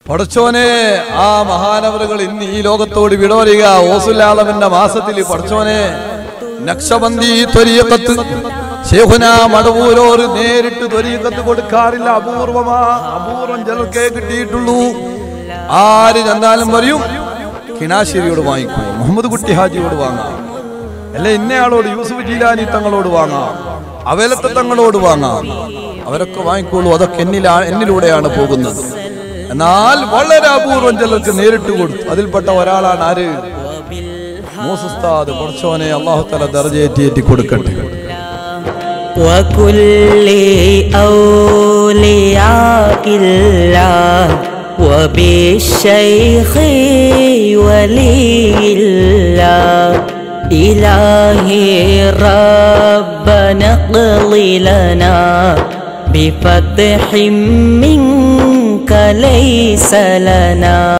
പടച്ചോനെ ആ മഹാനവറുകൾ ഇന്ന് ഈ ലോകത്തോട് വിട പറയുക ഓസുല്ലാളവന്റെ മാസത്തിൽ പടച്ചോനെ നക്ഷബന്തി ത്വരീക്കത്ത് ശേഖുന മടവൂരോർ നേരിട്ട് ത്വരീക്കത്ത് കൊടുക്കാറില്ല അപൂർവമാ അപൂർവം ചിലർക്കേ കിട്ടിയിട്ടുള്ളൂ ആര് ചെന്നാലും പറയും കിണാശ്ശേരിയോട് വാങ്ങിക്കൂ മുഹമ്മദ് കുട്ടി ഹാജിയോട് വാങ്ങാം അല്ലെ ഇന്നയാളോട് യൂസുഫ് ജീലാനി തങ്ങളോട് വാങ്ങാം അവലത്തെ തങ്ങളോട് വാങ്ങാം അവരൊക്കെ വാങ്ങിക്കോളൂ അതൊക്കെ എന്നിലാ എന്നിലൂടെയാണ് പോകുന്നത് എന്നാൽ വളരെ അപൂർവം ചിലർക്ക് നേരിട്ട് കൊടുത്തു അതിൽപ്പെട്ട ഒരാളാണ് ആര് മൂസുസ്താദ് കുറച്ചോനെ അള്ളാഹു തല ദർജയേറ്റി കൊടുക്കട്ടെ وكل أولياء الله وبالشيخ ولي الله إلهي ربنا اقض لنا بفتح منك ليس لنا